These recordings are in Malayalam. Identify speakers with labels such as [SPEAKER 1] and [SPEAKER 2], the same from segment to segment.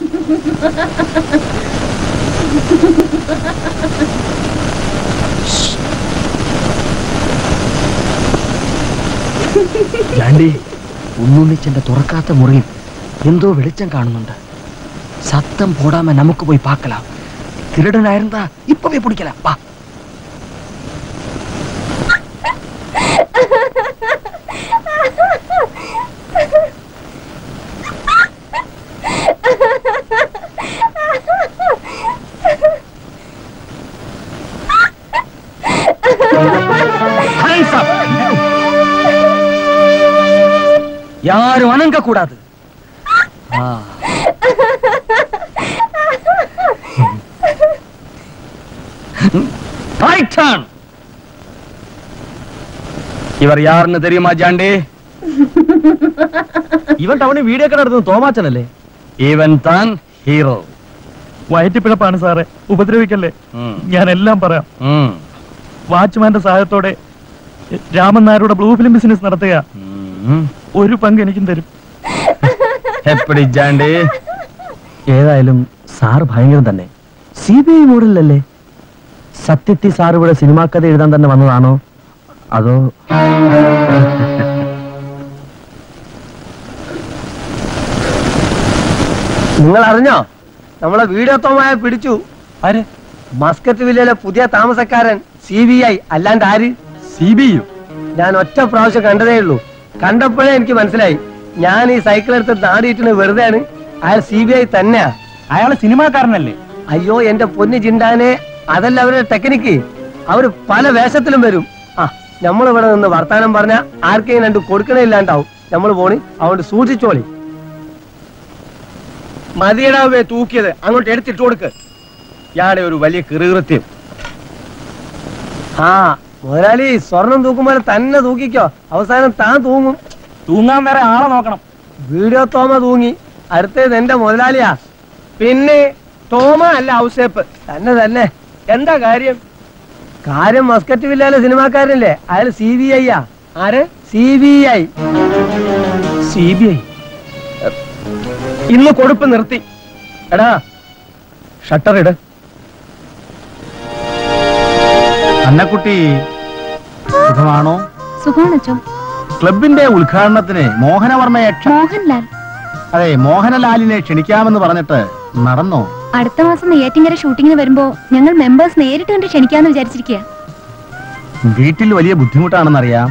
[SPEAKER 1] ജാണ്ടി ഉണ്ണുണ്ണിച്ചന്റെ തുറക്കാത്ത മുറിയിൽ എന്തോ വെളിച്ചം കാണുന്നുണ്ട് സത്തം പോടാമ നമുക്ക് പോയി പാക്കലാം திருடனாயிருந்தா இப்பவே பிடிக்கலாம் வா Hands up. யாரும் அணங்க கூடாது ஆ. Right turn. ഇവർ യാറിന് തെരിയുമാ ജാണ്ടി
[SPEAKER 2] ഇവൻ ടൗണിൽ വീഡിയോ ഒക്കെ നടത്തുന്നത് തോമാച്ചനല്ലേ
[SPEAKER 1] ഇവൻ താൻ ഹീറോ
[SPEAKER 2] വയറ്റിപ്പിഴപ്പാണ് സാറേ ഉപദ്രവിക്കല്ലേ ഞാൻ എല്ലാം പറയാം വാച്ച്മാന്റെ സഹായത്തോടെ രാമൻ നായരുടെ ബ്ലൂ ഫിലിം ബിസിനസ് നടത്തുക ഒരു പങ്ക് എനിക്കും തരും
[SPEAKER 1] എപ്പടി ജാണ്ടി
[SPEAKER 2] ഏതായാലും സാർ ഭയങ്കരം തന്നെ സി ബി ഐ മോഡലല്ലേ സത്യത്തി സാർ ഇവിടെ സിനിമാ കഥ എഴുതാൻ തന്നെ വന്നതാണോ അതോ
[SPEAKER 3] നിങ്ങൾ അറിഞ്ഞോ നമ്മളെ വീടോത്തമായ പിടിച്ചു
[SPEAKER 2] ആര്
[SPEAKER 3] മസ്കറ്റ് വില്ലയിലെ പുതിയ താമസക്കാരൻ സി ബി ഐ അല്ലാണ്ട് ആര്
[SPEAKER 2] സി ബി യു
[SPEAKER 3] ഞാൻ ഒറ്റ പ്രാവശ്യം കണ്ടതേ ഉള്ളൂ കണ്ടപ്പോഴേ എനിക്ക് മനസ്സിലായി ഞാൻ ഈ സൈക്കിൾ എടുത്ത് നാടിയിട്ടുണ്ട് വെറുതെയാണ് അയാൾ സി ബി ഐ തന്നെയാ
[SPEAKER 2] അയാള് സിനിമാക്കാരനല്ലേ
[SPEAKER 3] അയ്യോ എന്റെ പൊന്നു ചിണ്ടാനെ അതല്ല അവരുടെ ടെക്നിക്ക് അവര് പല വേഷത്തിലും വരും ആ നമ്മൾ ഇവിടെ നിന്ന് വർത്താനം പറഞ്ഞ ആർക്കെങ്കിലും രണ്ട് കൊടുക്കണേ ഇല്ലാണ്ടാവും നമ്മൾ പോണി അതുകൊണ്ട് സൂക്ഷിച്ചോളി മതിയടാവേ തൂക്കിയത് അങ്ങോട്ട് എടുത്തിട്ട് കൊടുക്ക് ഇയാടെ ഒരു വലിയ കിറുകൃത്യം ആ മുതലാളി സ്വർണം തൂക്കുമ്പോൾ തന്നെ തൂക്കിക്കോ അവസാനം താൻ തൂങ്ങും
[SPEAKER 2] തൂങ്ങാൻ വേറെ ആളെ നോക്കണം
[SPEAKER 3] വീഡിയോ തോമ തൂങ്ങി അടുത്തത് എന്റെ മുതലാളിയാ പിന്നെ തോമ അല്ല ഔസേപ്പ് തന്നെ തന്നെ എന്താ കാര്യം കാര്യം മസ്കറ്റ് വില്ലയിലെ സിനിമാക്കാരനല്ലേ അയാൾ സി ബി ഐ ആ ആര് C B I
[SPEAKER 2] C B I
[SPEAKER 3] ഇന്ന് കൊടുപ്പ് നിർത്തി എടാ ഷട്ടർ ഇട്
[SPEAKER 4] അന്നക്കുട്ടി സുഖമാണോ
[SPEAKER 5] സുഖാണച്ചോ
[SPEAKER 4] ക്ലബിന്റെ ഉദ്ഘാടനത്തിന് മോഹനവർമ്മയെ ക്ഷ-
[SPEAKER 5] മോഹൻലാൽ
[SPEAKER 4] അതെ മോഹനലാലിനെ ക്ഷണിക്കാമെന്ന് പറഞ്ഞിട്ട് നടന്നോ
[SPEAKER 5] അടുത്ത മാസം നെയ്യാറ്റിങ്കര ഷൂട്ടിങ്ങിന് വരുമ്പോ ഞങ്ങൾ മെമ്പേഴ്സ് നേരിട്ട് കണ്ട് ക്ഷണിക്കാന്ന് വിചാരിച്ചിരിക്കുക
[SPEAKER 4] വീട്ടിൽ വലിയ ബുദ്ധിമുട്ടാണെന്നറിയാം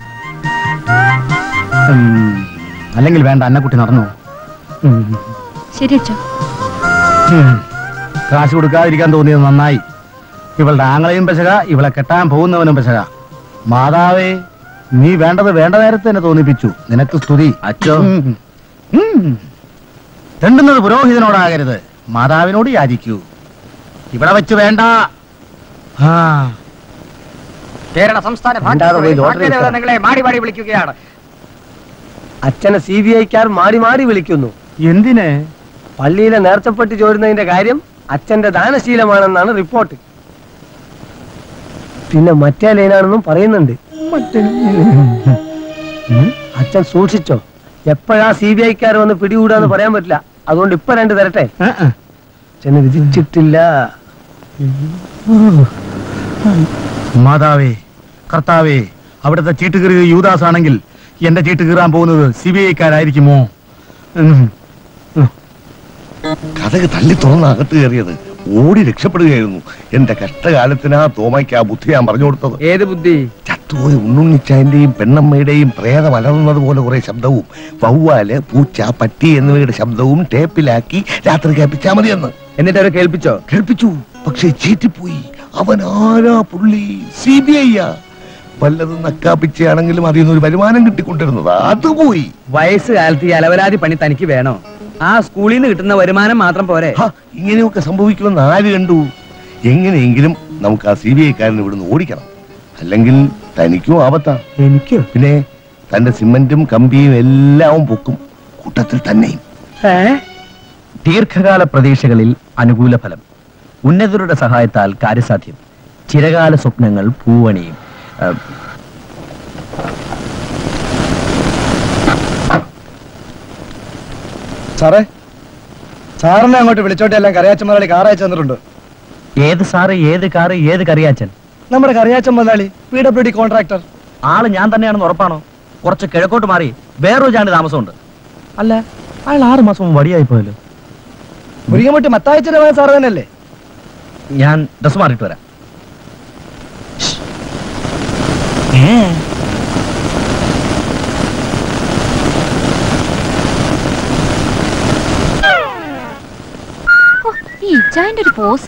[SPEAKER 4] ഉം, അല്ലെങ്കിൽ വേണ്ട അന്നക്കുട്ടി നടന്നു ഉം.
[SPEAKER 5] ശരി അച്ചോ
[SPEAKER 4] ഉം. കാശ് കൊടുക്കാതിരിക്കാൻ തോന്നിയത് നന്നായി ഇവളുടെ ആങ്ങളെയും പെശക ഇവളെ കെട്ടാൻ പോകുന്നവനും പെശക മാതാവേ നീ വേണ്ടത് വേണ്ട നേരത്തെ തന്നെ തോന്നിപ്പിച്ചു നിനക്ക് സ്തുതി
[SPEAKER 1] അച്ചോ.
[SPEAKER 4] ഉം. ഉം. തെണ്ടുന്നത് പുരോഹിതനോടാകരുത് മാതാവിനോട് യാചിക്കൂ ഇവിടെ വെച്ച് വേണ്ട ആ
[SPEAKER 1] കേരള സംസ്ഥാന
[SPEAKER 3] മിണ്ടാതെ പോയി ലോട്ടറി എടുക്കാം.
[SPEAKER 1] നിങ്ങളെ മാടി മാടി വിളിക്കുകയാണ്
[SPEAKER 3] അച്ഛനെ സി ബി ഐക്കാർ മാടി മാടി വിളിക്കുന്നു
[SPEAKER 4] എന്തിന്
[SPEAKER 3] പള്ളിയിലെ നേർച്ചപ്പെട്ട് ചോരുന്നതിന്റെ കാര്യം അച്ഛന്റെ ദാനശീലമാണെന്നാണ് റിപ്പോർട്ട് പിന്നെ മറ്റേ ലൈനാണെന്നും പറയുന്നുണ്ട് ഉം? അച്ഛൻ സൂക്ഷിച്ചോ എപ്പോഴാ സി ബി ഐക്കാർ വന്ന് പിടികൂടാന്ന് പറയാൻ പറ്റില്ല അതുകൊണ്ട് ഇപ്പൊ രണ്ട് തരട്ടെ
[SPEAKER 4] ആ, ആ.
[SPEAKER 3] അച്ഛന് വിധിച്ചിട്ടില്ല
[SPEAKER 4] മാതാവേ കർത്താവേ അവിടുത്തെ ചീട്ടുകീറി യൂദാസ് ആണെങ്കിൽ എന്റെ ചീട്ട് കീറാൻ പോകുന്നത് സി ബി ഐക്കാരായിരിക്കുമോ
[SPEAKER 6] കഥക് തള്ളി തുറന്ന് അകത്ത് കയറിയത് ഓടി രക്ഷപ്പെടുകയായിരുന്നു എന്റെ കഷ്ടകാലത്തിനാ തോമയ്ക്ക് ആ ബുദ്ധി ഞാൻ പറഞ്ഞു കൊടുത്തത്
[SPEAKER 3] ഏത് ബുദ്ധി
[SPEAKER 6] ചത്തുപോയ ഉണ്ണുണ്ണിച്ചാന്റെയും പെണ്ണമ്മയുടെയും പ്രേതം അലർന്നത് പോലെ കുറെ ശബ്ദവും വവ്വാല് പൂച്ച പട്ടി എന്നിവയുടെ ശബ്ദവും ടേപ്പിലാക്കി രാത്രി കേൾപ്പിച്ചാ മതിയെന്ന്
[SPEAKER 3] എന്നിട്ട് അവരെ കേൾപ്പിച്ചോ
[SPEAKER 6] കേൾപ്പിച്ചു പക്ഷെ ചീറ്റിപ്പോയി അവൻ ആരാ പുള്ളി സി ബി ഐ വല്ലതും നക്കാപ്പിച്ചാണെങ്കിലും അതിൽ നിന്ന് ഒരു വരുമാനം കിട്ടിക്കൊണ്ടിരുന്നത് അത് പോയി
[SPEAKER 3] വയസ്സുകാലത്ത് ഈ അലവലാതി പണി തനിക്ക് വേണോ ആ സ്കൂളിൽ നിന്ന് കിട്ടുന്ന വരുമാനം മാത്രം പോരെ
[SPEAKER 6] ഹ, ഇങ്ങനെയൊക്കെ സംഭവിക്കുമെന്ന് ആര് കണ്ടു എങ്ങനെയെങ്കിലും നമുക്ക് ആ സി ബി ഐക്കാരനെ ഇവിടുന്ന് ഓടിക്കണം അല്ലെങ്കിൽ തനിക്കും ആപത്താ
[SPEAKER 3] എനിക്ക്
[SPEAKER 6] പിന്നെ തന്റെ സിമന്റും കമ്പിയും എല്ലാം പൊക്കും കൂട്ടത്തിൽ തന്നെയും
[SPEAKER 2] ദീർഘകാല പ്രതീക്ഷകളിൽ അനുകൂല ഫലം ഉന്നതരുടെ സഹായത്താൽ കാര്യസാധ്യം ചിരകാല സ്വപ്നങ്ങൾ പൂവണിയും ആ,
[SPEAKER 3] സാറേ സാറിനെ അങ്ങോട്ട് വിളിച്ചോട്ടെ എല്ലാം കറിയാച്ചൻ മുതലാളി കാറയച്ചു തന്നിട്ടുണ്ട്
[SPEAKER 2] ഏത് സാറ് ഏത് കാറ് ഏത് കറിയാച്ചൻ
[SPEAKER 3] നമ്മുടെ കറിയാച്ചൻ മുതലാളി പി ഡബ്ല്യു ഡി കോൺട്രാക്ടർ
[SPEAKER 2] ആള് ഞാൻ തന്നെയാണെന്ന് ഉറപ്പാണോ കുറച്ച് കിഴക്കോട്ട് മാറി വേറൊരു ചാണ്ടി താമസമുണ്ട് അല്ല അയാൾ ആറ് മാസം വടിയായി പോയല്ലോ
[SPEAKER 3] മുരിങ്ങമുട്ടി മത്തായച്ചന്റെ മകൻ സാറ് തന്നെയല്ലേ
[SPEAKER 2] ഞാൻ ഡ്രസ് മാറിയിട്ട് വരാം
[SPEAKER 5] ഓ, ഈ ഇച്ചായന്റെ ഒരു പോസ്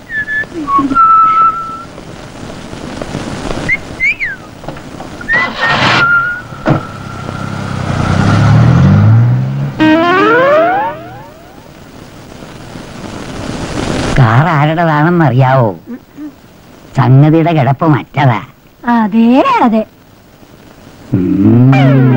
[SPEAKER 7] കാർ ആരുടേതാണെന്ന് അറിയാവോ സംഗതിയുടെ കിടപ്പ് മറ്റതാ
[SPEAKER 5] അതെ അതെ
[SPEAKER 7] ഉം.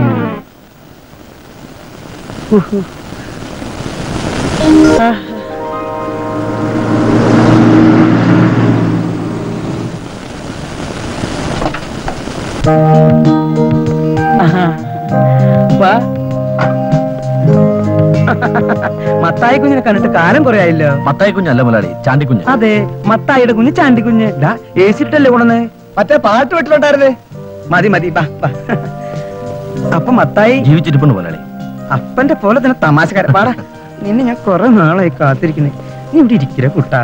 [SPEAKER 3] മത്തായി കുഞ്ഞിനെ കണ്ടിട്ട് കാലം കുറെ ആയില്ലോ
[SPEAKER 2] മത്തായി കുഞ്ഞല്ല മുലാളി ചാണ്ടി കുഞ്ഞ്
[SPEAKER 3] അതെ മത്തായിയുടെ കുഞ്ഞ് ചാണ്ടി കുഞ്ഞ് എ സിട്ടല്ലേ കൊണ്ടുവന്ന് മറ്റേ പാട്ട് വീട്ടിലുണ്ടായിരുന്നേ മതി മതി ബാ ബാ അപ്പൊ മത്തായി
[SPEAKER 2] ജീവിച്ചിരിപ്പുണ്ട് മുലാളി
[SPEAKER 3] അപ്പന്റെ പോലെ തന്നെ തമാശക്കാരൻ പാടാ നിന്നെ ഞാൻ കുറെ നാളായി കാത്തിരിക്കുന്നേ നീ ഇവിടെ ഇരിക്കില്ല കുട്ടാ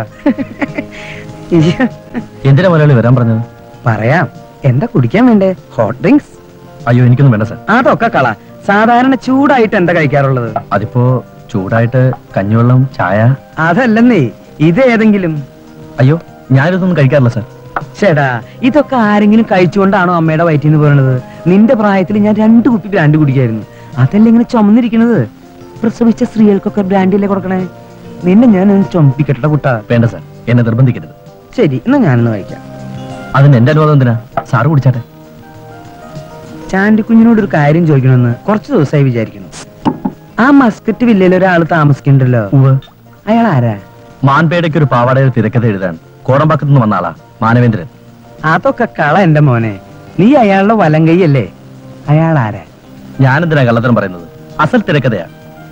[SPEAKER 2] എന്തിനാ മുലാളി വരാൻ പറഞ്ഞത്
[SPEAKER 3] പറയാം എന്താ കുടിക്കാൻ വേണ്ടേ ഹോട്ട് ഡ്രിങ്ക്സ്
[SPEAKER 2] അയ്യോ എനിക്കൊന്നും വേണ്ട സാർ
[SPEAKER 3] അതൊക്കെ കള സാധാരണ ചൂടായിട്ട് എന്താ കഴിക്കാറുള്ളത്
[SPEAKER 2] അതിപ്പോ ചൂടായിട്ട് കഞ്ഞിവെള്ളം ചായ
[SPEAKER 3] അതല്ലെന്നേ ഇത് ഏതെങ്കിലും
[SPEAKER 2] അയ്യോ ഞാനിതൊന്നും കഴിക്കാറില്ല സാർ
[SPEAKER 3] ചേടാ ഇതൊക്കെ ആരെങ്കിലും കഴിച്ചുകൊണ്ടാണോ അമ്മയുടെ വയറ്റിൽ നിന്ന് പോരണത് നിന്റെ പ്രായത്തിൽ ഞാൻ രണ്ട് കുപ്പി ബ്രാൻഡ് കുടിക്കായിരുന്നു അതല്ല ഇങ്ങനെ ചുമന്നിരിക്കണത് പ്രസവിച്ച സ്ത്രീകൾക്കൊക്കെ ബ്രാൻഡില്ലേ കൊടുക്കണേ നിന്നെ ഞാൻ ഒന്ന് ചുമപ്പിക്കട്ടെ കുട്ടാ
[SPEAKER 2] വേണ്ട സാർ എന്നെ നിർബന്ധിക്കരുത്
[SPEAKER 3] ശരി എന്നാ ഞാനൊന്ന് കഴിക്കാം
[SPEAKER 2] അതിന് എന്റെ അനുവാദം എന്തിനാ സാറ് കുടിച്ചാട്ടെ
[SPEAKER 3] ചാണ്ടിക്കുഞ്ഞിനോട് ഒരു കാര്യം ചോദിക്കണമെന്ന് കുറച്ച് ദിവസമായി വിചാരിക്കുന്നു ആ മസ്കറ്റ് വില്ലയിൽ ഒരാൾ താമസിക്കണ്ടല്ലോ അയാൾ ആരാ
[SPEAKER 2] മാൻപേടയ്ക്ക് ഒരു പാവാടയിൽ തിരക്കഥ എഴുതാൻ കോടമ്പാക്കത്ത് നിന്ന് വന്ന ആളാ മാനവേന്ദ്രൻ
[SPEAKER 3] അതൊക്കെ കള എന്റെ മോനെ നീ അയാളുടെ വലം കൈയല്ലേ അയാൾ ആരാ
[SPEAKER 2] ഞാനെന്തിനാ കള്ളത്തരം പറയുന്നത് അസൽ തിരക്കഥയാ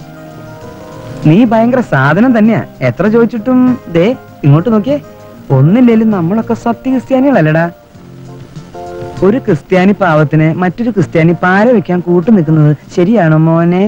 [SPEAKER 3] നീ ഭയങ്കര സാധനം തന്നെയാ എത്ര ചോദിച്ചിട്ടും ദേ ഇങ്ങോട്ട് നോക്കിയേ ഒന്നില്ലേലും നമ്മളൊക്കെ സത്യ ക്രിസ്ത്യാനികളല്ലടാ ഒരു ക്രിസ്ത്യാനി പാവത്തിന് മറ്റൊരു ക്രിസ്ത്യാനി പാര വെക്കാൻ കൂട്ടു നിൽക്കുന്നത് ശരിയാണോ മോനെ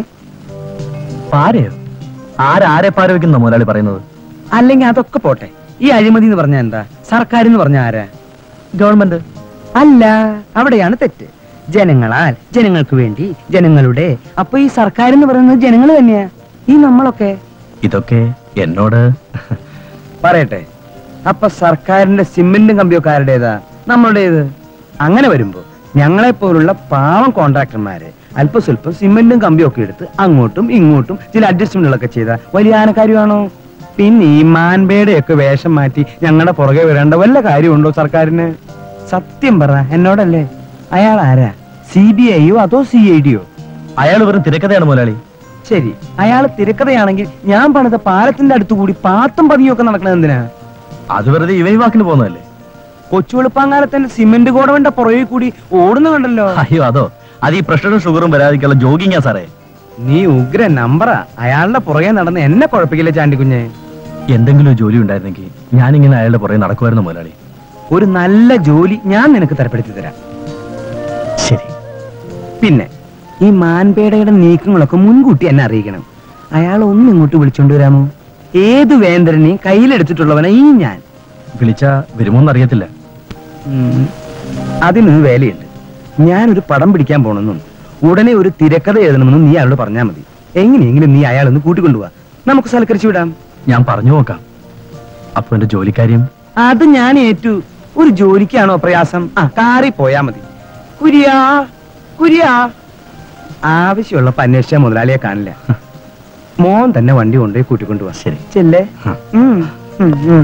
[SPEAKER 2] പാരയോ ആരാരെ പാര വെക്കുന്ന മുതലാളി പറയുന്നത്
[SPEAKER 3] അല്ലെങ്കിൽ അതൊക്കെ പോട്ടെ ഈ അഴിമതി എന്ന് പറഞ്ഞാ എന്താ സർക്കാർ എന്ന് പറഞ്ഞ ആരാ
[SPEAKER 2] ഗവൺമെന്റ്
[SPEAKER 3] അല്ല അവിടെയാണ് തെറ്റ് ജനങ്ങളാൽ ജനങ്ങൾക്ക് വേണ്ടി ജനങ്ങളുടെ അപ്പൊ ഈ സർക്കാർ എന്ന് പറയുന്നത് ജനങ്ങൾ തന്നെയാ ഈ നമ്മളൊക്കെ
[SPEAKER 2] ഇതൊക്കെ എന്നോട്
[SPEAKER 3] പറയട്ടെ അപ്പൊ സർക്കാരിന്റെ സിമെന്റും കമ്പിയൊക്കെ ആരുടേതാ നമ്മളുടേത് അങ്ങനെ വരുമ്പോ ഞങ്ങളെ പോലുള്ള പാവം കോൺട്രാക്ടർമാര് അല്പസ്വല്പം സിമെന്റും കമ്പിയും ഒക്കെ എടുത്ത് അങ്ങോട്ടും ഇങ്ങോട്ടും ചില അഡ്ജസ്റ്റ്മെന്റുകളൊക്കെ ചെയ്ത വലിയ ആനക്കാര്യമാണോ പിന്നെ ഈ മാൻപേടെ ഒക്കെ വേഷം മാറ്റി ഞങ്ങളുടെ പുറകെ വരേണ്ട വല്ല കാര്യമുണ്ടോ സർക്കാരിന് സത്യം പറ എന്നോടല്ലേ അയാൾ ആരാ സി ബി ഐയോ അതോ സി ഐ ഡിയോ
[SPEAKER 2] അയാൾ വെറും തിരക്കഥയാണ് മുതലാളി
[SPEAKER 3] ശരി അയാൾ തിരക്കഥയാണെങ്കിൽ ഞാൻ പണിത പാലത്തിന്റെ അടുത്ത് കൂടി പാത്തും പതിയും ഒക്കെ നടക്കണത് എന്തിനാ
[SPEAKER 2] അത് വെറുതെ ഇവ വാക്കിന് പോകുന്നതല്ലേ
[SPEAKER 3] കൊച്ചുവെളുപ്പാങ്കാലത്തിന്റെ സിമന്റ് കോടവന്റെ പുറകെ കൂടി ഓടുന്ന കണ്ടല്ലോ
[SPEAKER 2] അയ്യോ അതോ അത് ഈ പ്രഷറും ഷുഗറും വരാതിരിക്കുള്ള ജോഗിങ്ങാ സാറേ
[SPEAKER 3] നീ ഉഗ്ര നമ്പറാ അയാളുടെ പുറകെ നടന്ന് എന്നെ കുഴപ്പിക്കില്ല ചാണ്ടിക്കുഞ്ഞെ
[SPEAKER 2] എന്തെങ്കിലും ഒരു ജോലി ഉണ്ടായിരുന്നെങ്കിൽ ഞാനിങ്ങനെ അയാളുടെ പുറകെ നടക്കുമായിരുന്നു മുതലാളി
[SPEAKER 3] ഒരു നല്ല ജോലി ഞാൻ നിനക്ക് തരപ്പെടുത്തി തരാം
[SPEAKER 2] ശരി
[SPEAKER 3] പിന്നെ ഈ മാൻപേടയുടെ നീക്കങ്ങളൊക്കെ മുൻകൂട്ടി എന്നെ അറിയിക്കണം അയാൾ ഒന്ന് ഇങ്ങോട്ട് വിളിച്ചോണ്ട് വരാമോ ഏത് വേന്ദ്രനെയും കയ്യിലെടുത്തിട്ടുള്ളവനാ ഈ ഞാൻ
[SPEAKER 2] വിളിച്ച വരുമോന്ന് അറിയത്തില്ല
[SPEAKER 3] ഉം. അതിന് വേലയുണ്ട് ഞാനൊരു പടം പിടിക്കാൻ പോണെന്നും ഉടനെ ഒരു തിരക്കഥ എഴുതണമെന്നും നീ അയാളോട് പറഞ്ഞാൽ മതി എങ്ങനെയെങ്കിലും നീ അയാളൊന്ന് കൂട്ടിക്കൊണ്ടുപോവാ നമുക്ക് സൽക്കരിച്ചു വിടാം
[SPEAKER 2] ഞാൻ പറഞ്ഞു നോക്കാം അപ്പൊ എന്റെ ജോലിക്കാര്യം
[SPEAKER 3] അത് ഞാൻ ഏറ്റു ഒരു ജോലിക്കാണോ പ്രയാസം ആ കാറി പോയാ മതി കുരിയാ കുരിയാ ആവശ്യമുള്ളപ്പോ അന്വേഷിച്ച മുതലാളിയെ കാണില്ല മോൻ തന്നെ വണ്ടി കൊണ്ടുപോയി കൂട്ടിക്കൊണ്ടുപോവാ
[SPEAKER 2] ശരി
[SPEAKER 3] ചെല്ലേ
[SPEAKER 2] ആ.
[SPEAKER 3] ഉം, ഉം, ഉം.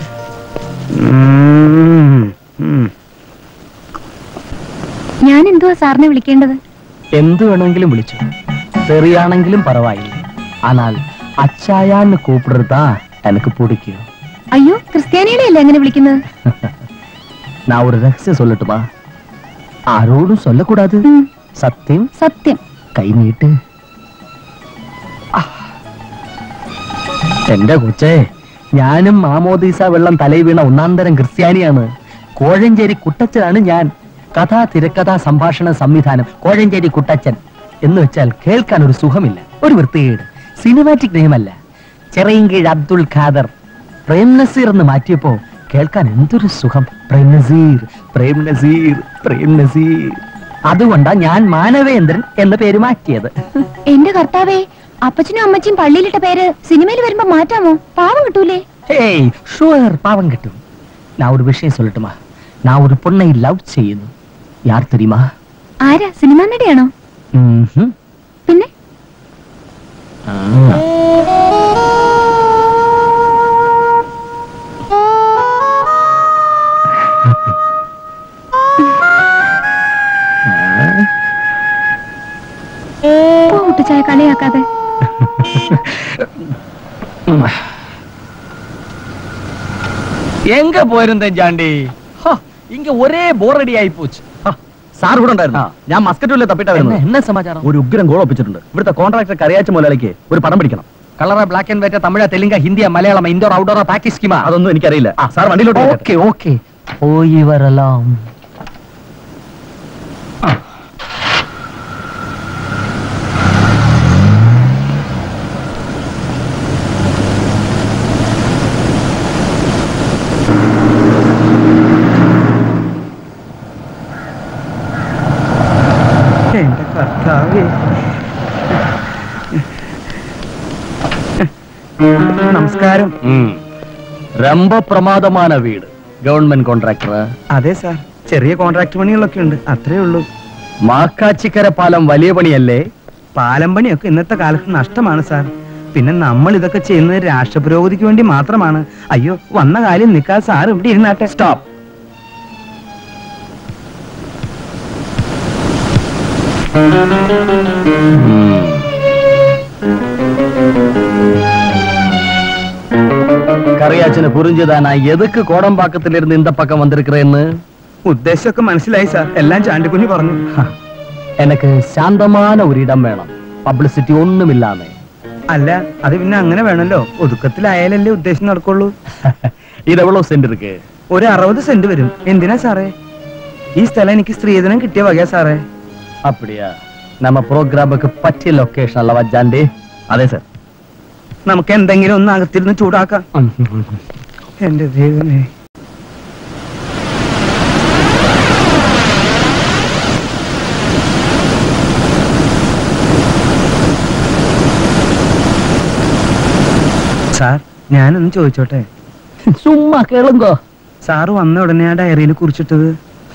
[SPEAKER 3] ഉം, ഉം.
[SPEAKER 5] ഞാൻ എന്തുവാ സാറിനെ വിളിക്കേണ്ടത്
[SPEAKER 1] എന്ത് വേണമെങ്കിലും വിളിച്ചു തെറിയാണെങ്കിലും പറവായില്ല ஆனால் அச்சாயான்னு கூப்பிடுறது தான் எனக்கு பிடிக்கும்
[SPEAKER 5] അയ്യോ ക്രിസ്ത്യാനികളെ അല്ലേ അങ്ങനെ വിളിക്കുന്നത്
[SPEAKER 1] நான் ஒரு ரகசியம் சொல்லட்டுமா ஆரோடும் சொல்லக்கூடாது
[SPEAKER 5] ഉം,
[SPEAKER 1] சத்தியம்
[SPEAKER 5] സത്യം
[SPEAKER 1] கை நீட்டு എന്റെ കൊച്ചേ ഞാനും മാമോദീസ വെള്ളം തലയിൽ വീണ ഒന്നാന്തരം ക്രിസ്ത്യാനിയാണ് കോഴഞ്ചേരി കുട്ടച്ചനാണ് ഞാൻ കഥാ തിരക്കഥാ സംഭാഷണ സംവിധാനം കോഴഞ്ചേരി കുട്ടച്ചൻ എന്ന് വെച്ചാൽ കേൾക്കാൻ ഒരു സുഖമില്ല ഒരു വൃത്തികേട് സിനിമാറ്റിക് നെയ്മല്ല ചെറിയൻകീഴ് അബ്ദുൽ ഖാദർ പ്രേം നസീർ എന്ന് മാറ്റിയപ്പോ കേൾക്കാൻ എന്തൊരു സുഖം പ്രേം നസീർ പ്രേം നസീർ പ്രേം നസീർ അതുകൊണ്ടാ ഞാൻ മാനവേന്ദ്രൻ എന്ന പേര് മാറ്റിയത്
[SPEAKER 5] എന്റെ കർത്താവേ അപ്പച്ചനും അമ്മച്ചിയും പള്ളിയിലിട്ട പേര് സിനിമയിൽ വരുമ്പോ മാറ്റാമോ പാവം കിട്ടൂലേ
[SPEAKER 1] ஏய் ஷுவர் பாவம் கட்டும் நான் ஒரு விஷயம் சொல்லட்டுமா நான் ஒரு பொண்ணை லவ் செய்யணும் யார் தெரியுமா
[SPEAKER 5] ആരാ സിനിമാ നടിയാണോ
[SPEAKER 1] ம்ஹும்.
[SPEAKER 5] പിന്നെ
[SPEAKER 1] ஆ.
[SPEAKER 5] പോട്ട് ചായ കളിയാക്കാതെ
[SPEAKER 1] எங்க போயிருந்தேன் ஜாண்டி ஹ, இங்க ஒரே போரடி ஆயி போச்சு
[SPEAKER 4] സാർ ഇവിടെ ഉണ്ടായിരുന്നു ഞാൻ മസ്കറ്റിലെ തപ്പിട്ടാ
[SPEAKER 1] என்ன
[SPEAKER 4] വരുന്നത്
[SPEAKER 1] என்ன சமாச்சாரம்
[SPEAKER 4] ഒരു ഉഗ്രം ഗോൾ ഒപ്പിച്ചിട്ടുണ്ട് ഇവിടുത്തെ കോൺട്രാക്ടർ കറിയാച്ച മുതലാളിക്ക് ഒരു പടം പിടിക്കണം
[SPEAKER 1] കളറ ബ്ലാക്ക് ആൻഡ് വൈറ്റ് തമിഴ തെലുങ്ക ഹിന്ദിയ മലയാളം ഇൻഡോർ ഔട്ട്ഡോർ പാക്കിസ്കിമ
[SPEAKER 4] അതൊന്നും എനിക്കറിയില്ല സാർ വണ്ടിയിലോട്ട് കയറ്റട്ടെ.
[SPEAKER 1] ஓகே ஓகே போய் வரலாம்
[SPEAKER 3] എന്റെ കർത്താവേ നമസ്കാരം
[SPEAKER 1] ரொம்ப பிரமாதமான வீடு கவர்மெண்ட் கான்ட்ராக்டர்
[SPEAKER 3] അതെ സാർ ചെറിയ കോൺട്രാക്ട് പണികളൊക്കെ ഉണ്ട് അത്രേ ഉള്ളൂ
[SPEAKER 1] മാക്കാച്ചിക്കര പാലം വലിയ പണിയല്ലേ
[SPEAKER 3] പാലം പണിയൊക്കെ ഇന്നത്തെ കാലത്ത് നഷ്ടമാണ് സാർ പിന്നെ നമ്മൾ ഇതൊക്കെ ചെയ്യുന്നത് രാഷ്ട്രപുരോഗതിക്ക് വേണ്ടി മാത്രമാണ് അയ്യോ വന്ന കാര്യം നിൽക്കാതെ സാർ ഇവിടെ ഇരുന്നാട്ടെ സ്റ്റോപ്പ്
[SPEAKER 1] கரையாச்சின புரிஞ்சுதா நான் எதுக்கு கோடம்பாக்கத்துல இருந்து இந்த பக்கம் வந்திருக்கிறேன்னு
[SPEAKER 3] ഉദ്ദേശമൊക്കെ മനസ്സിലായി സാർ എല്ലാം ചാണ്ടിക്കുഞ്ഞ് പറഞ്ഞു
[SPEAKER 1] எனக்கு சாந்தமான ஒரு இடம் வேணும் பப்ளிசிட்டி ஒண்ணும் இல்லாம
[SPEAKER 3] അല്ല അത് പിന്നെ അങ്ങനെ വേണമല്ലോ ഒതുക്കത്തിലായാലല്ലേ ഉദ്ദേശം നടക്കുള്ളൂ
[SPEAKER 1] இது எவ்வளவு சென்ட் இருக்கு
[SPEAKER 3] ഒരു അറുപത് സെന്റ് വരും എന്തിനാ സാറേ ഈ സ്ഥലം എനിക്ക് സ്ത്രീധനം കിട്ടിയ വകയാ സാറേ
[SPEAKER 1] அப்படியா நம்ம ப்ரோக்ராமுக்கு பற்றிய லொகேஷன் அல்லவா ஜாண்டி
[SPEAKER 4] അതെ സാർ
[SPEAKER 3] നമുക്ക് എന്തെങ്കിലും ഒന്ന് അകത്തിരുന്ന് ചൂടാക്കാം എന്റെ ദൈവമേ സാർ ഞാനൊന്ന് ചോദിച്ചോട്ടെ
[SPEAKER 1] சும்மா கேளுங்கோ
[SPEAKER 3] സാറ് വന്ന ഉടനെ ആ ഡയറിയിൽ കുറിച്ചിട്ടത്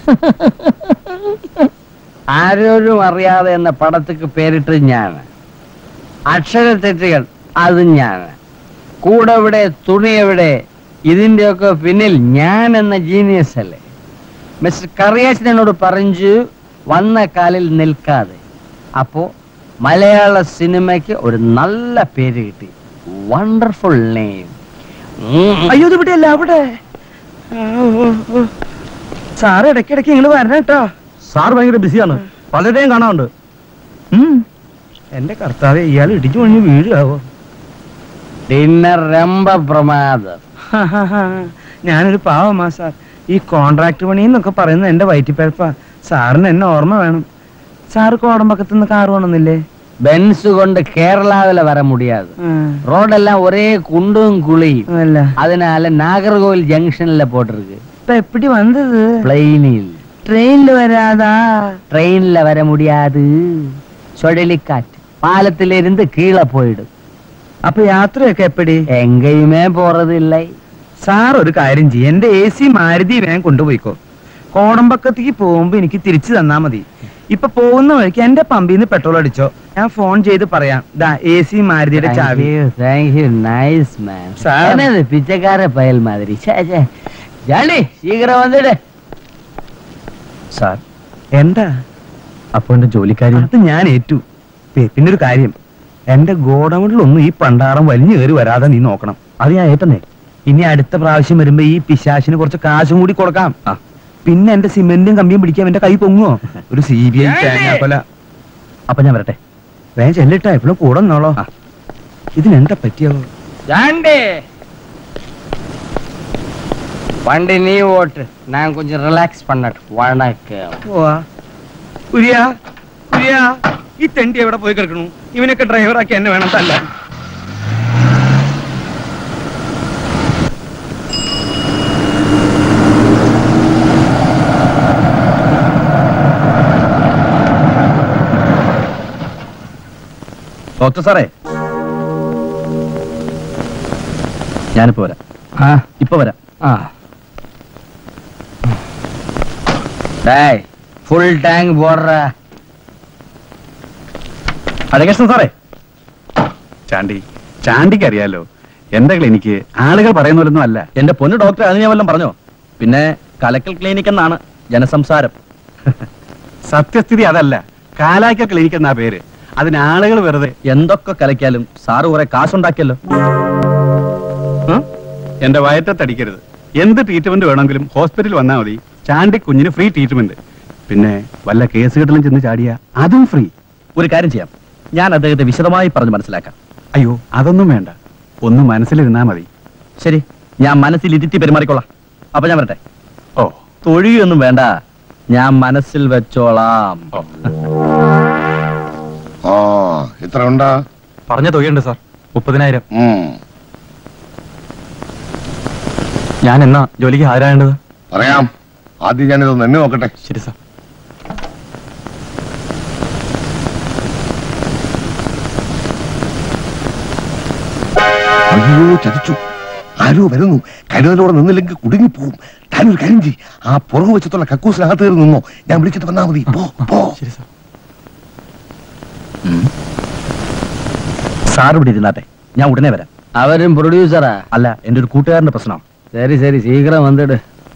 [SPEAKER 1] ആരോരും അറിയാതെ എന്ന പടത്തിക്ക് പേരിട്ട് ഞാൻ അക്ഷരത്തെറ്റുകൾ അതും ഞാൻ കൂടെ എവിടെ തുണി എവിടെ ഇതിന്റെയൊക്കെ പിന്നിൽ ഞാൻ എന്ന ജീനിയസ് അല്ലേ മിസ്റ്റർ കറിയാച്ചനോട് പറഞ്ഞു വന്ന കാലിൽ നിൽക്കാതെ അപ്പോ മലയാള സിനിമയ്ക്ക് ഒരു നല്ല പേര് കിട്ടി വണ്ടർഫുൾ നെയിം
[SPEAKER 3] അയ്യോ ഇത് ഇവിടെ അല്ല അവിടെ ആ, ഓ, ഓ, ഓ. സാറ് ഇടയ്ക്കിടയ്ക്ക് ഇങ്ങള് വരണം കേട്ടോ
[SPEAKER 4] സാർ ഭയങ്കര ബിസിയാണ് പലരെയും കാണാറുണ്ട്
[SPEAKER 3] ഉം. എന്റെ കർത്താവെ ഇയാൾ ഇടിച്ചു പൊളിഞ്ഞ് വീഴാവോ
[SPEAKER 1] ഡിന്നർ രംഭ പ്രമാദം
[SPEAKER 3] ഞാനൊരു പാവമാ സാർ ഈ കോൺട്രാക്ട് പണി എന്നൊക്കെ പറയുന്നത് എന്റെ വയറ്റിപ്പഴപ്പാ സാറിന് എന്നെ ഓർമ്മ വേണം സാറ് കോടമ്പക്കത്ത് നിന്ന് കാറ് കൊണ്ടുവന്നില്ലേ
[SPEAKER 1] பென்ஸ் கொண்டு கேரளாவில வர முடியாது
[SPEAKER 3] ആ,
[SPEAKER 1] ரோடெல்லாம் ஒரே குண்டும் குழியும்
[SPEAKER 3] അല്ല
[SPEAKER 1] அதனால நாகர்கோவில் ஜங்ஷன்ல போட்டிருக்கு
[SPEAKER 3] ഇപ്പൊ എപ്പിടി വന്നത്
[SPEAKER 1] பிளைனில்
[SPEAKER 3] ട്രെയിനിൽ വരാതാ
[SPEAKER 1] ட்ரெயின்ல வர முடியாது சுழலிக்காറ്റ് பாலத்தில இருந்து கீழே போயிடும்
[SPEAKER 3] അപ്പൊ യാത്രയൊക്കെ എപ്പിടി
[SPEAKER 1] எங்கேயுமே போறது இல்லை
[SPEAKER 3] സാർ ഒരു കാര്യം ചെയ്യും എന്റെ എ സി മാരുതി വേഗം കൊണ്ടുപോയിക്കോ കോടമ്പക്കത്തേക്ക് പോകുമ്പോ എനിക്ക് തിരിച്ചു തന്നാ മതി ഇപ്പൊ പോകുന്ന വഴിക്ക് എന്റെ പമ്പിൽ നിന്ന് പെട്രോൾ അടിച്ചോ ഞാൻ ഫോൺ ചെയ്ത് പറയാം ദാ എ സി മാരുതിയുടെ ചാവി
[SPEAKER 1] தேங்க்யூ நைஸ் மேன்
[SPEAKER 3] Sir.
[SPEAKER 1] என்னது பிச்சைக்கார பயல் மாதிரி ச்சே, ச்சே. ஜாலி சீக்கிரம் வந்துடு
[SPEAKER 3] സാർ എന്താ
[SPEAKER 4] അപ്പൊ എന്റെ ജോലിക്കാരി
[SPEAKER 3] അത് ഞാൻ ഏറ്റു പി- പിന്നൊരു കാര്യം എന്റെ ഗോഡൗണിലൊന്നും ഈ പണ്ടാറം വലിഞ്ഞു കയറി വരാതെ നീ നോക്കണം
[SPEAKER 4] അത് ഞാൻ ഏറ്റന്നേ
[SPEAKER 3] ഇനി അടുത്ത പ്രാവശ്യം വരുമ്പോ ഈ പിശാശിന് കുറച്ച് കാശും കൂടി കൊടുക്കാം പിന്നെ എന്റെ സിമെന്റും കമ്പിയും പിടിക്കാൻ എന്റെ കൈ പൊങ്ങുവോ ഒരു സി ബി ഐ തേങ്ങാക്കൊല
[SPEAKER 4] അപ്പൊ ഞാൻ വരട്ടെ
[SPEAKER 3] വേഗം ചെല്ലിട്ടാ എപ്പോഴും കൂടെ നിന്നോളോ ഇതിനെന്താ പറ്റിയാവോ
[SPEAKER 1] சாண்டி வண்டி நீ ஓட்டு நான் கொஞ்சம் ரிலாக்ஸ் பண்ணட்டும் வணக்கம்
[SPEAKER 3] കുര്യാ കുര്യാ ഈ തെണ്ടി എവിടെ പോയി കിടക്കണു ഇവനൊക്കെ ഡ്രൈവറാക്കി എന്നെ വേണം തല്ല
[SPEAKER 1] ഡോക്ടർ സാറേ ഞാനിപ്പോ വരാം
[SPEAKER 4] ആ
[SPEAKER 1] ഇപ്പൊ വരാം
[SPEAKER 4] ആ
[SPEAKER 1] ഡേയ് ഫുൾ ടാങ്ക് പോടുற അഴകൃഷ്ണൻ സാറേ
[SPEAKER 8] ചാണ്ടി ചാണ്ടിക്ക് അറിയാലോ എന്റെ ക്ലിനിക്ക് ആളുകൾ പറയുന്ന പോലൊന്നും അല്ല
[SPEAKER 1] എന്റെ പൊന്നു ഡോക്ടർ അത് ഞാൻ വല്ലതും പറഞ്ഞോ പിന്നെ കലക്കൽ ക്ലിനിക് എന്നാണ് ജനസംസാരം
[SPEAKER 8] സത്യസ്ഥിതി അതല്ല കാലായ്ക്ക ക്ലിനിക്ക് എന്നാ പേര് അതിന് ആളുകൾ വെറുതെ
[SPEAKER 1] എന്തൊക്കെ കലക്കിയാലും സാറ് കുറെ കാശുണ്ടാക്കിയല്ലോ
[SPEAKER 8] ഉം? എന്റെ വയറ്റത്തടിക്കരുത് എന്ത് ട്രീറ്റ്മെന്റ് വേണമെങ്കിലും ഹോസ്പിറ്റലിൽ വന്നാൽ മതി ചാണ്ടി കുഞ്ഞിന് ഫ്രീ ട്രീറ്റ്മെന്റ് പിന്നെ വല്ല കേസുകെട്ടിലും ചെന്ന് ചാടിയ അതും ഫ്രീ
[SPEAKER 1] ഒരു കാര്യം ചെയ്യാം ഞാൻ അദ്ദേഹത്തെ വിശദമായി പറഞ്ഞ് മനസ്സിലാക്കാം
[SPEAKER 8] അയ്യോ അതൊന്നും വേണ്ട ഒന്ന് മനസ്സിലിരുന്നാ മതി
[SPEAKER 1] ശരി ഞാൻ മനസ്സിൽ ഇരുത്തി പെരുമാറിക്കൊള്ളാം അപ്പൊ ഞാൻ വരട്ടെ
[SPEAKER 8] ഓ
[SPEAKER 1] തൊഴിയൊന്നും വേണ്ട ഞാൻ മനസ്സിൽ വെച്ചോളാം
[SPEAKER 8] ഓ
[SPEAKER 6] ആ എത്ര ഉണ്ടാ
[SPEAKER 8] പറഞ്ഞ തുകയുണ്ട് സാർ മുപ്പതിനായിരം
[SPEAKER 6] ഉം,
[SPEAKER 8] ഞാൻ എന്നാ ജോലിക്ക് ഹാജരാകേണ്ടത്
[SPEAKER 6] പറയാം ആദ്യം ഞാനിതൊന്ന് എണ്ണി നോക്കട്ടെ
[SPEAKER 8] ശരി സാർ
[SPEAKER 6] അയ്യോ ചതിച്ചു ആരോ വരുന്നു കരുതലോടെ നിന്നില്ലെങ്കിൽ കുടുങ്ങിപ്പോവും താനൊരു കാര്യം ചെയ് ആ പുറകു വെച്ചത്തുള്ള കക്കൂസിനകത്ത് കയറി നിന്നോ ഞാൻ വിളിച്ചിട്ട് വന്നാ മതി പോ പോ
[SPEAKER 8] ശരി സാർ
[SPEAKER 1] സാർ ഇവിടെ ഇരുന്നാട്ടെ ഞാൻ ഉടനെ വരാം
[SPEAKER 3] അവരും പ്രൊഡ്യൂസറാ
[SPEAKER 1] അല്ല എന്റെ ഒരു കൂട്ടുകാരന്റെ പ്രശ്നം
[SPEAKER 3] சரி சரி சீக்கிரம் வந்துடு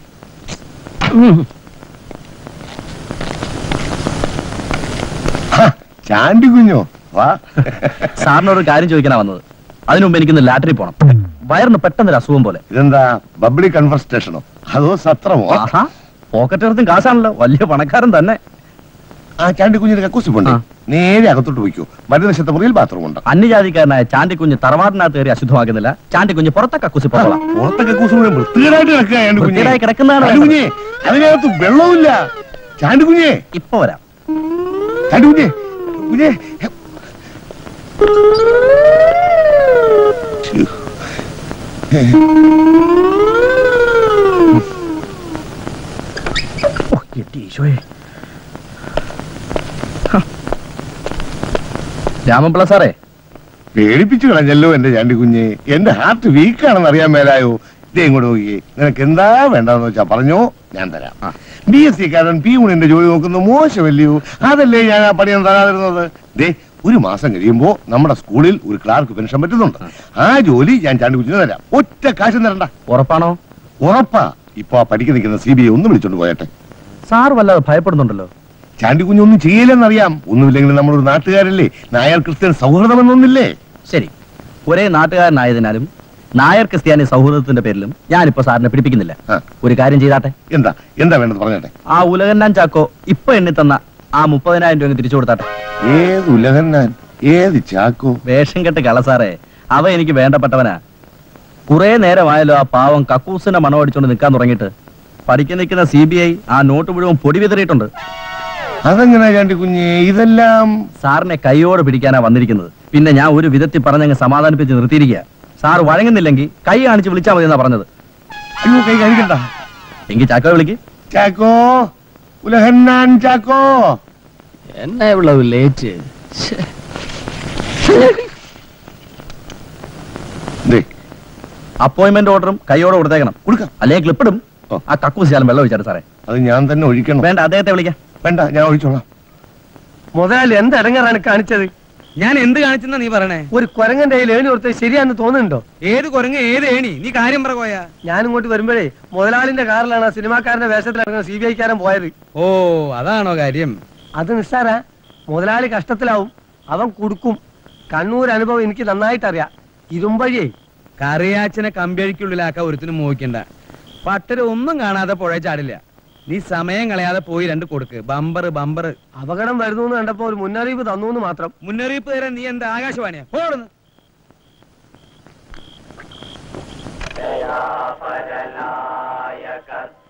[SPEAKER 6] ഹാ, ചാണ്ടി കുഞ്ഞോ വാ
[SPEAKER 1] സാറിനോട് ഒരു കാര്യം ചോദിക്കാനാ വന്നത് അതിനു മുമ്പ് എനിക്കൊന്ന് ലാറ്ററി പോണം വയറിന് പെട്ടെന്നൊരു അസുഖം പോലെ
[SPEAKER 6] ഇതെന്താ ബബ്ലി കൺഫർ സ്റ്റേഷനോ അതോ സത്രമോ
[SPEAKER 1] ആഹാ പോക്കറ്റ് എടുത്തും കാശാണല്ലോ വലിയ പണക്കാരൻ തന്നെ
[SPEAKER 6] ആ ചാണ്ടി കുഞ്ഞിന്റെ കക്കൂസി പോണ്ടേ
[SPEAKER 1] ആ.
[SPEAKER 6] നേരെ അകത്തോട്ട് പോയിക്കോ വലതുവശത്തെ മുറിയിൽ ബാത്റൂം ഉണ്ട്
[SPEAKER 1] അന്യജാതിക്കാരനായ ചാണ്ടിക്കുഞ്ഞ് തറവാടിനകത്ത് കയറി അശുദ്ധമാക്കുന്നില്ല ചാണ്ടിക്കുഞ്ഞ് പുറത്തെ കക്കൂസി പോകலாம்
[SPEAKER 6] പുറത്തെ കക്കൂസ് മുഴുവൻ വൃത്തികേടായിട്ട് കിടക്കുക ചാണ്ടി കുഞ്ഞേ.
[SPEAKER 1] വൃത്തികേടായി കിടക്കുന്നതാണ്
[SPEAKER 6] ചാണ്ടി കുഞ്ഞേ അതിനകത്ത് വെള്ളവുമില്ല ചാണ്ടി കുഞ്ഞേ
[SPEAKER 1] ഇപ്പൊ വരാം
[SPEAKER 6] ചാണ്ടി കുഞ്ഞേ കുഞ്ഞേ
[SPEAKER 1] ഓ, എന്റെ ഈശോയെ. ഹ. രാമൻപിള്ള സാറേ
[SPEAKER 6] പേടിപ്പിച്ചു കളഞ്ഞല്ലോ എന്റെ ചാണ്ടി കുഞ്ഞെ എന്റെ ഹാർട്ട് വീക്കാണെന്ന് അറിയാൻ മേലായോ ഇതേ ഇങ്ങോട്ട് നോക്കിയേ നിനക്ക് എന്താ വേണ്ടെന്ന് വെച്ചാ പറഞ്ഞോ ഞാൻ തരാം ബി എസ് സി കാരൻ പി യൂണിന്റെ ജോലി നോക്കുന്നത് മോശമല്ലയോ അതല്ലേ ഞാൻ ആ പണിയൊന്നും തരാതിരുന്നത് ദേ ഒരു മാസം കഴിയുമ്പോ നമ്മുടെ സ്കൂളിൽ ഒരു ക്ലാർക്ക് പെൻഷൻ പറ്റുന്നുണ്ട് ആ ജോലി ഞാൻ ചാണ്ടി കുഞ്ഞിന് തരാം ഒറ്റ കാശും തരണ്ട
[SPEAKER 1] ഉറപ്പാണോ
[SPEAKER 6] ഉറപ്പാ ഇപ്പൊ ആ പഠിക്ക് നിൽക്കുന്ന സി ബി ഐ ഒന്ന് വിളിച്ചോണ്ട് പോയട്ടെ
[SPEAKER 1] സാർ വല്ലാതെ ഭയപ്പെടുന്നുണ്ടല്ലോ
[SPEAKER 6] ചാണ്ടി കുഞ്ഞൊന്നും ചെയ്യില്ലെന്നറിയാം ഒന്നുമില്ലെങ്കിൽ നമ്മളൊരു നാട്ടുകാരല്ലേ നായർ ക്രിസ്ത്യൻ സൗഹൃദമെന്നൊന്നില്ലേ
[SPEAKER 1] ശരി ഒരേ നാട്ടുകാരനായതിനാലും നായർ ക്രിസ്ത്യാനി സൗഹൃദത്തിന്റെ പേരിലും ഞാനിപ്പോ സാറിനെ പിടിപ്പിക്കുന്നില്ല
[SPEAKER 6] ആ.
[SPEAKER 1] ഒരു കാര്യം ചെയ്താട്ടെ
[SPEAKER 6] എന്താ എന്താ വേണ്ടത് പറഞ്ഞട്ടെ
[SPEAKER 1] ആ ഉലകന്നാൻ ചാക്കോ ഇപ്പൊ എണ്ണി തന്ന ആ മുപ്പതിനായിരം രൂപ തിരിച്ചു കൊടുത്താട്ടെ
[SPEAKER 6] ഏത് ഉലകന്നാൻ ഏത് ചാക്കോ
[SPEAKER 1] വേഷം കെട്ട് കള സാറേ അവ എനിക്ക് വേണ്ടപ്പെട്ടവനാ കുറെ നേരമായല്ലോ ആ പാവം കക്കൂസിന്റെ മണം അടിച്ചോണ്ട് നിൽക്കാൻ തുടങ്ങിയിട്ട് പഠിക്കാൻ നിൽക്കുന്ന സി ബി ഐ ആ നോട്ട് മുഴുവൻ പൊടി വിതറിയിട്ടുണ്ട്
[SPEAKER 6] അതെങ്ങനെയാ ചാണ്ടി കുഞ്ഞെ ഇതെല്ലാം
[SPEAKER 1] സാറിനെ കൈയോടെ പിടിക്കാനാ വന്നിരിക്കുന്നത് പിന്നെ ഞാൻ ഒരു വിധത്തിൽ പറഞ്ഞങ്ങ് സമാധാനിപ്പിച്ച് നിർത്തിയിരിക്കുക സാർ വഴങ്ങുന്നില്ലെങ്കിൽ കൈ കാണിച്ച് വിളിച്ചാൽ മതി എന്നാ പറഞ്ഞത്
[SPEAKER 6] അയ്യോ കൈ കാണിക്കണ്ട
[SPEAKER 1] എങ്കിൽ ചാക്കോ വിളിക്ക്
[SPEAKER 6] ചാക്കോ ഉലഹന്നാൻ ചാക്കോ
[SPEAKER 3] என்ன இவ்வளவு லேட்டு
[SPEAKER 6] ദേ
[SPEAKER 1] അപ്പോയിന്റ്മെന്റ് ഓർഡറും കൈയോടെ കൊടുത്തേക്കണം
[SPEAKER 6] കൊടുക്കാം
[SPEAKER 1] അല്ലെങ്കിൽ ക്ലിപ്പിടും
[SPEAKER 6] ഓ.
[SPEAKER 1] ആ കക്കൂസ് ശാലം വെള്ളം ഒഴിച്ചാട്ടെ സാറേ
[SPEAKER 6] അത് ഞാൻ തന്നെ ഒഴിക്കണം
[SPEAKER 1] വേണ്ട അദ്ദേഹത്തെ വിളിക്കാം
[SPEAKER 6] വേണ്ട ഞാൻ ഒഴിച്ചോളാം
[SPEAKER 3] മുതലാളി എന്ത് ഇടങ്ങാറാണ് കാണിച്ചത്
[SPEAKER 9] ഞാൻ എന്ത് കാണിച്ചെന്നാ നീ പറയണേ
[SPEAKER 3] ഒരു കുരങ്ങന്റെ കയ്യിൽ ഏണി കൊടുത്തത് ശരിയാന്ന് തോന്നുന്നുണ്ടോ
[SPEAKER 9] ഏത് കുരങ്ങ് ഏത് ഏണി നീ കാര്യം പറ പോയാ
[SPEAKER 3] ഞാൻ ഇങ്ങോട്ട് വരുമ്പോഴേ മുതലാളിന്റെ കാറിലാണ് ആ സിനിമാക്കാരന്റെ വേഷത്തിലിറങ്ങുന്ന സി ബി ഐക്കാരൻ പോയത്
[SPEAKER 9] ഓ അതാണോ കാര്യം
[SPEAKER 3] അത് നിസ്സാര മുതലാളി കഷ്ടത്തിലാവും അവൻ കുടുക്കും കണ്ണൂർ അനുഭവം എനിക്ക് നന്നായിട്ട് അറിയാം ഇരുമ്പഴിയേ
[SPEAKER 9] കറിയാച്ചനെ കമ്പിയഴിക്കുള്ളിലാക്കാൻ ഒരുത്തിനും മോഹിക്കണ്ട പട്ടര് ഒന്നും കാണാതെ പുഴ ചാടില്ല നീ സമയം കളയാതെ പോയി രണ്ട് കൊടുക്ക് ബമ്പർ ബമ്പർ
[SPEAKER 3] അപകടം വരുന്നു എന്ന് കണ്ടപ്പോ ഒരു മുന്നറിയിപ്പ് തന്നു എന്ന് മാത്രം
[SPEAKER 9] മുന്നറിയിപ്പ് തരാൻ നീ എന്താ ആകാശവാണിയാ പോടുന്നു
[SPEAKER 10] ദയാപരനായ കർത്ത